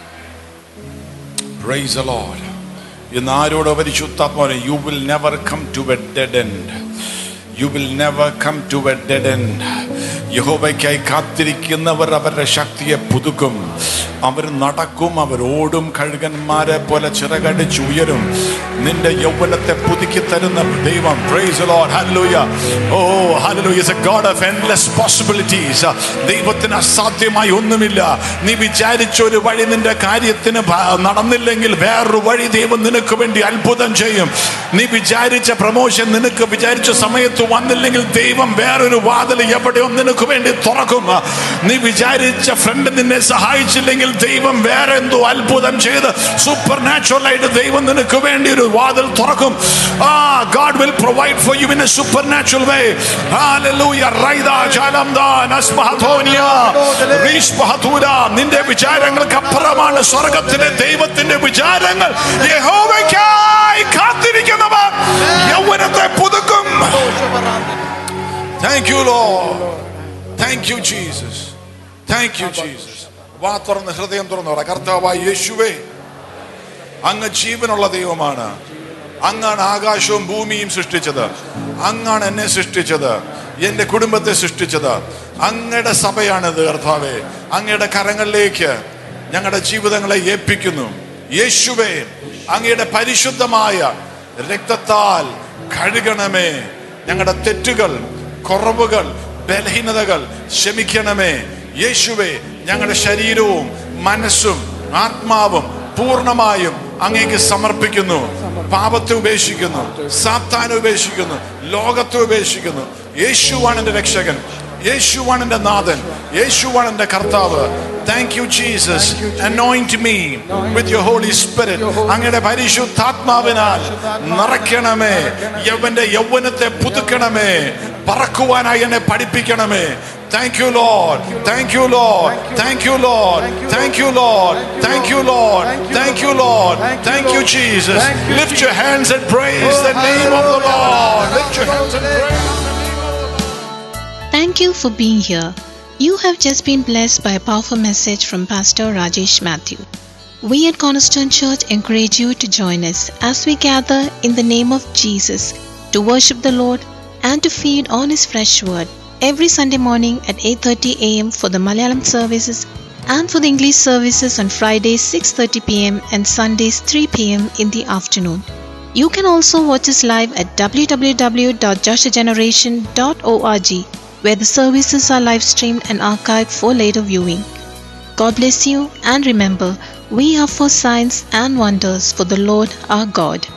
പ്രൈസ് ലോഡ് എന്ന് ആരോട് പരിശുദ്ധാത്മാവനെ you will never come to a dead end you will never come to a dead end യഹോബയ്ക്കായി കാത്തിരിക്കുന്നവർ അവരുടെ ശക്തിയെ പുതുക്കും അവർ നടക്കും അവർ ഓടും കഴുകന്മാരെ പോലെ ചിറകടിച്ച് ഉയരും നിന്റെ യൗവനത്തെ പുതുക്കി തരുന്ന ദൈവം praise Lord hallelujah oh hallelujah is a God of endless possibilities ദൈവത്തിന് അസാധ്യമായി ഒന്നുമില്ല നീ വിചാരിച്ച ഒരു വഴി നിന്റെ കാര്യത്തിന് ഭ- നടന്നില്ലെങ്കിൽ വേറൊരു വഴി ദൈവം നിനക്ക് വേണ്ടി അത്ഭുതം ചെയ്യും നീ വിചാരിച്ച പ്രമോഷൻ നിനക്ക് വിചാരിച്ച സമയത്ത് വന്നില്ലെങ്കിൽ ദൈവം വേറൊരു വാതിൽ എവിടെയോ നിനക്ക് വേണ്ടി തുറക്കും നീ വിചാരിച്ച ഫ്രണ്ട് നിന്നെ സഹായിച്ചില്ലെങ്കിൽ ദൈവം വേറെ എന്തോ അത്ഭുതം ചെയ്ത് സൂപ്പർ നാച്ചുറൽ ആയിട്ട് ദൈവം നിനക്ക് വേണ്ടി ഒരു വാതിൽ തുറക്കും ah God will provide for you in a supernatural way hallelujah റൈദ ജലംദാ നസ്മഹതോനിയ റീഷ്മഹതൂര നിന്റെ വിചാരങ്ങൾക്ക് അപ്പുറമാണ് സ്വർഗത്തിലെ ദൈവത്തിന്റെ വിചാരങ്ങൾ യഹോവയ്ക്കായി കാത്തിരിക്കുന്നവർ യൗവനത്തെ പുതുക്കും thank you Lord thank you Jesus thank you Jesus വാ തുറന്ന് ഹൃദയം തുറന്നു പറ കർത്താവായ യേശുവേ അങ്ങ് ജീവനുള്ള ദൈവമാണ് അങ്ങാണ് ആകാശവും ഭൂമിയും സൃഷ്ടിച്ചത് അങ്ങാണ് എന്നെ സൃഷ്ടിച്ചത് എന്റെ കുടുംബത്തെ സൃഷ്ടിച്ചത് അങ്ങയുടെ സഭയാണിത് കർത്താവേ അങ്ങയുടെ കരങ്ങളിലേക്ക് ഞങ്ങളുടെ ജീവിതങ്ങളെ ഏൽപ്പിക്കുന്നു യേശുവേ അങ്ങയുടെ പരിശുദ്ധമായ രക്തത്താൽ കഴുകണമേ ഞങ്ങളുടെ തെറ്റുകൾ കുറവുകൾ ബലഹീനതകൾ ക്ഷമിക്കണമേ യേശുവേ ഞങ്ങളുടെ ശരീരവും മനസ്സും ആത്മാവും പൂർണ്ണമായും അങ്ങേക്ക് സമർപ്പിക്കുന്നു പാപത്തെ ഉപേക്ഷിക്കുന്നു സാത്താനെ ഉപേക്ഷിക്കുന്നു ലോകത്തെ ഉപേക്ഷിക്കുന്നു യേശുവാണ് എന്റെ രക്ഷകൻ യേശുവാണ് എന്റെ നാഥൻ യേശുവാണ് എന്റെ കർത്താവ് thank you Jesus anoint me with your Holy Spirit അങ്ങയുടെ പരിശുദ്ധാത്മാവിനാൽ നിറയ്ക്കണമേ യവന്റെ യൗവനത്തെ പുതുക്കണമേ പറക്കുവാനായി എന്നെ പഠിപ്പിക്കണമേ thank you Lord thank you Lord thank you Lord thank you Lord thank you Lord thank you Lord thank you Jesus lift your hands and praise the name of the Lord lift your hands and praise Thank you for being here. You have just been blessed by a powerful message from Pastor Rajesh Matthew. We at Cornerstone Church encourage you to join us as we gather in the name of Jesus to worship the Lord and to feed on his fresh word every Sunday morning at 8:30 a.m. for the Malayalam services and for the English services on Fridays 6:30 p.m. and Sundays 3 p.m. in the afternoon. You can also watch us live at www.joshageneration.org where the services are live streamed and archived for later viewing. God bless you and remember, we are for signs and wonders for the Lord our God.